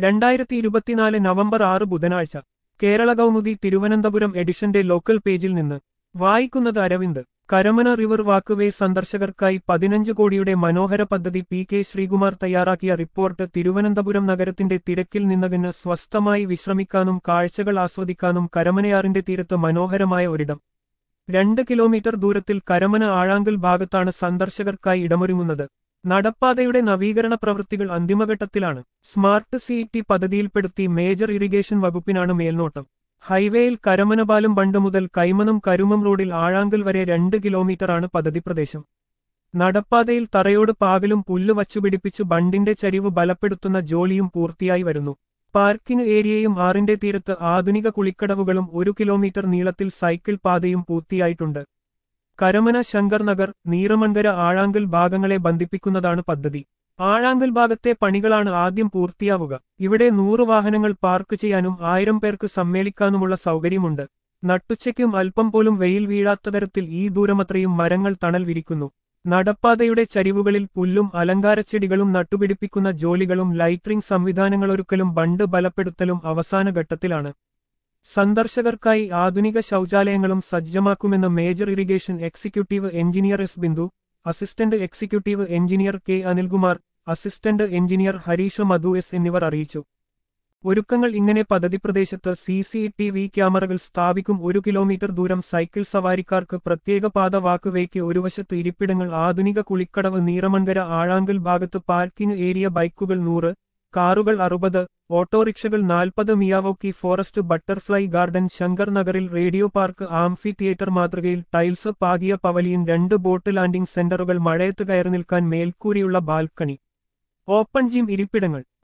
രണ്ടായിരത്തി ഇരുപത്തിനാല് നവംബർ ആറ് ബുധനാഴ്ച കേരള കൗമുദി തിരുവനന്തപുരം എഡിഷന്റെ ലോക്കൽ പേജിൽ നിന്ന് വായിക്കുന്നത് അരവിന്ദ് കരമന റിവർ വാക്കുവേ സന്ദർശകർക്കായി പതിനഞ്ച് കോടിയുടെ മനോഹര പദ്ധതി പി കെ ശ്രീകുമാർ തയ്യാറാക്കിയ റിപ്പോർട്ട് തിരുവനന്തപുരം നഗരത്തിന്റെ തിരക്കിൽ നിന്നകന്ന് സ്വസ്ഥമായി വിശ്രമിക്കാനും കാഴ്ചകൾ ആസ്വദിക്കാനും കരമനയാറിന്റെ തീരത്ത് മനോഹരമായ ഒരിടം രണ്ട് കിലോമീറ്റർ ദൂരത്തിൽ കരമന ആഴാങ്കൽ ഭാഗത്താണ് സന്ദർശകർക്കായി ഇടമൊരുങ്ങുന്നത് നടപ്പാതയുടെ നവീകരണ പ്രവൃത്തികൾ അന്തിമഘട്ടത്തിലാണ് സ്മാർട്ട് സിറ്റി പദ്ധതിയിൽപ്പെടുത്തി മേജർ ഇറിഗേഷൻ വകുപ്പിനാണ് മേൽനോട്ടം ഹൈവേയിൽ കരമനപാലം ബണ്ട് മുതൽ കൈമനം കരുമം റോഡിൽ ആഴാങ്കൽ വരെ രണ്ട് കിലോമീറ്ററാണ് പദ്ധതി പ്രദേശം നടപ്പാതയിൽ തറയോട് പാകലും പുല്ല് വച്ചുപിടിപ്പിച്ച് ബണ്ടിന്റെ ചരിവ് ബലപ്പെടുത്തുന്ന ജോലിയും പൂർത്തിയായി വരുന്നു പാർക്കിംഗ് ഏരിയയും ആറിന്റെ തീരത്ത് ആധുനിക കുളിക്കടവുകളും ഒരു കിലോമീറ്റർ നീളത്തിൽ സൈക്കിൾ പാതയും പൂർത്തിയായിട്ടുണ്ട് കരമന ശങ്കർ നഗർ നീറമൺകര ആഴാങ്കൽ ഭാഗങ്ങളെ ബന്ധിപ്പിക്കുന്നതാണ് പദ്ധതി ആഴാങ്കൽ ഭാഗത്തെ പണികളാണ് ആദ്യം പൂർത്തിയാവുക ഇവിടെ നൂറ് വാഹനങ്ങൾ പാർക്ക് ചെയ്യാനും ആയിരം പേർക്ക് സമ്മേളിക്കാനുമുള്ള സൗകര്യമുണ്ട് നട്ടുച്ചയ്ക്കും അല്പം പോലും വെയിൽ വീഴാത്ത തരത്തിൽ ഈ ദൂരമത്രയും മരങ്ങൾ തണൽ വിരിക്കുന്നു നടപ്പാതയുടെ ചരിവുകളിൽ പുല്ലും അലങ്കാരച്ചെടികളും നട്ടുപിടിപ്പിക്കുന്ന ജോലികളും ലൈറ്റിംഗ് സംവിധാനങ്ങളൊരുക്കലും ബണ്ട് ബലപ്പെടുത്തലും അവസാന ഘട്ടത്തിലാണ് സന്ദർശകർക്കായി ആധുനിക ശൗചാലയങ്ങളും സജ്ജമാക്കുമെന്ന് major irrigation executive engineer S Bindu assistant executive engineer K Anilkumar assistant engineer Harish Madhu S എന്നിവർ അറിയിച്ചു ഒരുക്കങ്ങൾ ഇങ്ങനെ പദ്ധതി പ്രദേശത്ത് സി സി ടി വി ക്യാമറകൾ സ്ഥാപിക്കും ഒരു കിലോമീറ്റർ ദൂരം സൈക്കിൾ സവാരിക്കാർക്ക് പ്രത്യേക പാത വാക്കുവേക്ക് ഒരു വശത്ത് ഇരിപ്പിടങ്ങൾ ആധുനിക കുളിക്കടവ് നീറമൺകര ആഴാങ്കൽ ഭാഗത്ത് പാർക്കിംഗ് ഏരിയ ബൈക്കുകൾ നൂറ് കാറുകൾ അറുപത് ഓട്ടോറിക്ഷകൾ നാൽപ്പത് Miyawaki forest butterfly garden Shankar നഗറിൽ റേഡിയോ പാർക്ക് ആംഫി തിയേറ്റർ മാതൃകയിൽ ടൈൽസ് പാകിയ പവലിയൻ രണ്ട് ബോട്ട് ലാൻഡിംഗ് സെന്ററുകൾ മഴയത്ത് കയറി നിൽക്കാൻ മേൽക്കൂരിയുള്ള ബാൽക്കണി ഓപ്പൺ ജിം ഇരിപ്പിടങ്ങൾ